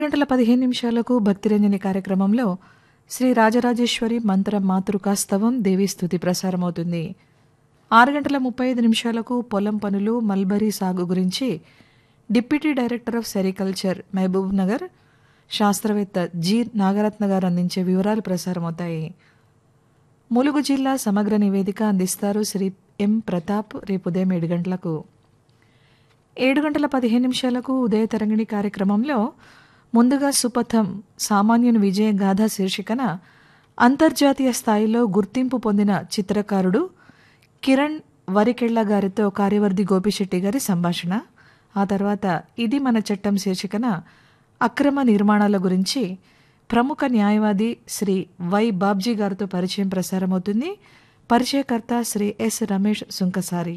గంటల పదిహేను నిమిషాలకు భక్తిరంజని కార్యక్రమంలో శ్రీ రాజరాజేశ్వరి మంత్ర మాతృకాస్తవం దేవీ స్థుతి ప్రసారమవుతుంది ఆరు గంటల ముప్పై ఐదు నిమిషాలకు పొలం పనులు మల్బరీ సాగు గురించి deputy director of sericulture Mahabub Nagar శాస్త్రవేత్త జి నాగరత్న గారు అందించే వివరాలు ప్రసారమవుతాయి ములుగు జిల్లా సమగ్ర నివేదిక అందిస్తారు శ్రీ ఎం ప్రతాప్ రేపు ఉదయం ఏడు గంటలకు ఏడు గంటల పదిహేను నిమిషాలకు ఉదయ తరంగిణి కార్యక్రమంలో ముందుగా సుపథం సామాన్యుని విజయ గాథ శీర్షికన అంతర్జాతీయ స్థాయిలో గుర్తింపు పొందిన చిత్రకారుడు కిరణ్ వరికెళ్ల గారితో కార్యవర్ధి గోపిశెట్టి గారి సంభాషణ ఆ తర్వాత ఇది మన చట్టం శీర్షికన అక్రమ నిర్మాణాల గురించి ప్రముఖ న్యాయవాది శ్రీ వై బాబ్జీ గారితో పరిచయం ప్రసారమవుతుంది పరిచయకర్త శ్రీ ఎస్ రమేష్ సుంకసారి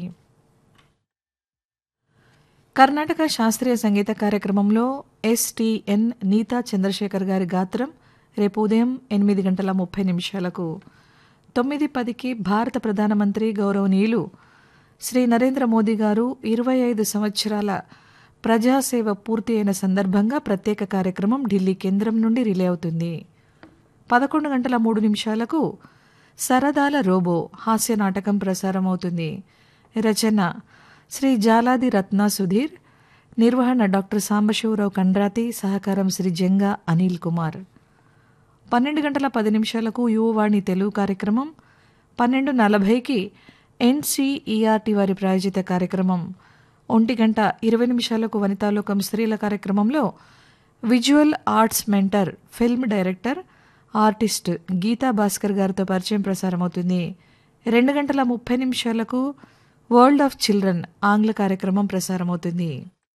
కర్ణాటక శాస్త్రీయ సంగీత కార్యక్రమంలో ఎస్టీఎన్ నీతా చంద్రశేఖర్ గారి గాత్రం రేపు ఉదయం ఎనిమిది గంటల ముప్పై నిమిషాలకు తొమ్మిది పదికి భారత ప్రధానమంత్రి గౌరవనీయులు శ్రీ నరేంద్ర మోదీ గారు ఇరవై ఐదు సంవత్సరాల ప్రజాసేవ పూర్తి అయిన సందర్భంగా ప్రత్యేక కార్యక్రమం ఢిల్లీ కేంద్రం నుండి రిలే అవుతుంది పదకొండు గంటల మూడు నిమిషాలకు సరదాల రోబో హాస్య నాటకం ప్రసారమవుతుంది రచన శ్రీ జాలాది రత్న సుధీర్ నిర్వహణ డాక్టర్ సాంబశివరావు కండ్రాతి సహకారం శ్రీ జంగా అనిల్ కుమార్ పన్నెండు గంటల పది నిమిషాలకు యువవాణి తెలుగు కార్యక్రమం పన్నెండు నలభైకి ఎన్సీఈఆర్టీ వారి ప్రాయోజిత కార్యక్రమం ఒంటి గంట ఇరవై నిమిషాలకు వనితాలోకం స్త్రీల కార్యక్రమంలో visual arts mentor film director artist Geetha Bhaskar గారితో పరిచయం ప్రసారమవుతుంది రెండు గంటల ముప్పై నిమిషాలకు వరల్డ్ ఆఫ్ చిల్డ్రన్ ఆంగ్ల కార్యక్రమం ప్రసారమవుతుంది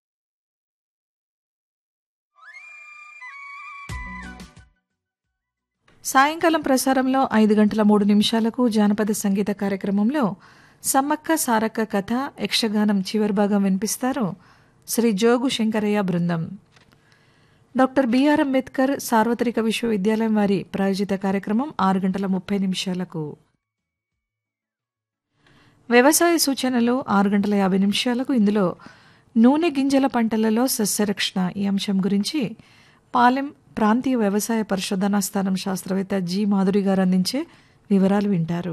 సాయంకాలం ప్రసారంలో ఐదు గంటల మూడు నిమిషాలకు జానపద సంగీత కార్యక్రమంలో సమ్మక్క సారక్క కథ యక్షగానం చివరి భాగం వినిపిస్తారు శ్రీ జోగు శంకరయ్య బృందం డాక్టర్ బిఆర్ అంబేద్కర్ సార్వత్రిక విశ్వవిద్యాలయం వారి ప్రాయోజిత కార్యక్రమం ఆరు గంటల ముప్పై నిమిషాలకు వ్యవసాయ సూచనలు ఆరు గంటల యాభై నిమిషాలకు ఇందులో నూనె గింజల పంటలలో సస్యరక్షణ ఈ అంశం గురించి పాలెం ప్రాంతీయ వ్యవసాయ పరిశోధనా స్థానం శాస్త్రవేత్త జి మాధురి గారు అందించే వివరాలు వింటారు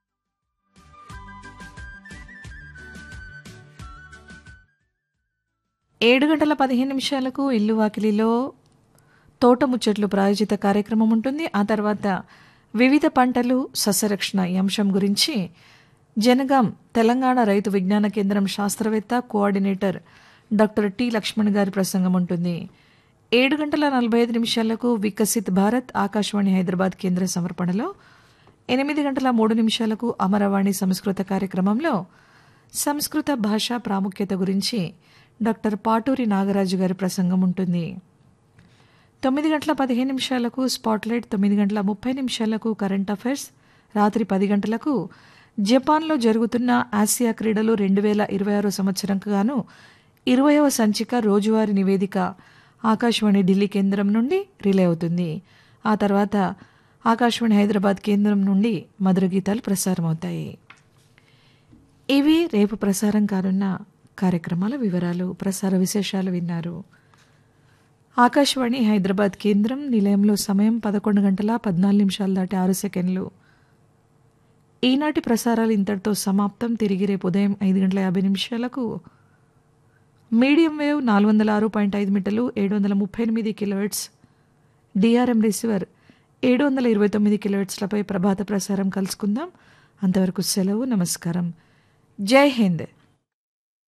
ఏడు గంటల పదిహేను నిమిషాలకు ఇల్లు వాకిలిలో తోట ముచ్చట్లు ప్రాయోజిత కార్యక్రమం ఉంటుంది ఆ తర్వాత వివిధ పంటలు సస్యరక్షణ ఈ అంశం గురించి జనగాం తెలంగాణ రైతు విజ్ఞాన కేంద్రం శాస్త్రవేత్త కోఆర్డినేటర్ డాక్టర్ టి లక్ష్మణ్ గారి ప్రసంగం ఉంటుంది ఏడు గంటల నలభై ఐదు నిమిషాలకు వికసిత్ భారత్ ఆకాశవాణి హైదరాబాద్ కేంద్ర సమర్పణలో ఎనిమిది గంటల మూడు నిమిషాలకు అమరవాణి సంస్కృత కార్యక్రమంలో సంస్కృత భాష ప్రాముఖ్యత గురించి డాక్టర్ పాటూరి నాగరాజు గారి ప్రసంగం ఉంటుంది తొమ్మిది గంటల పదిహేను నిమిషాలకు స్పాట్లైట్ తొమ్మిది గంటల ముప్పై నిమిషాలకు కరెంట్ అఫైర్స్ రాత్రి పది గంటలకు జపాన్లో జరుగుతున్న ఆసియా క్రీడలు రెండు వేల ఇరవై ఆరో సంవత్సరంకు గాను ఇరవయవ సంచిక రోజువారీ నివేదిక ఆకాశవాణి ఢిల్లీ కేంద్రం నుండి రిలే అవుతుంది ఆ తర్వాత ఆకాశవాణి హైదరాబాద్ కేంద్రం నుండి మధుర గీతాలు ప్రసారమవుతాయి ఇవి రేపు ప్రసారం కానున్న కార్యక్రమాల వివరాలు ప్రసార విశేషాలు విన్నారు ఆకాశవాణి హైదరాబాద్ కేంద్రం నిలయంలో సమయం పదకొండు గంటల పద్నాలుగు నిమిషాలు దాటి ఆరు సెకండ్లు ఈనాటి ప్రసారాలు ఇంతటితో సమాప్తం తిరిగి రేపు ఉదయం ఐదు గంటల యాభై నిమిషాలకు మీడియం వేవ్ నాలుగు వందల ఆరు పాయింట్ ఐదు మీటర్లు ఏడు వందల ముప్పై ఎనిమిది కిలోహెట్స్ డిఆర్ఎం రిసీవర్ ఏడు వందల ఇరవై తొమ్మిది కిలోహెట్స్లపై ప్రభాత ప్రసారం కలుసుకుందాం అంతవరకు సెలవు నమస్కారం జై హింద్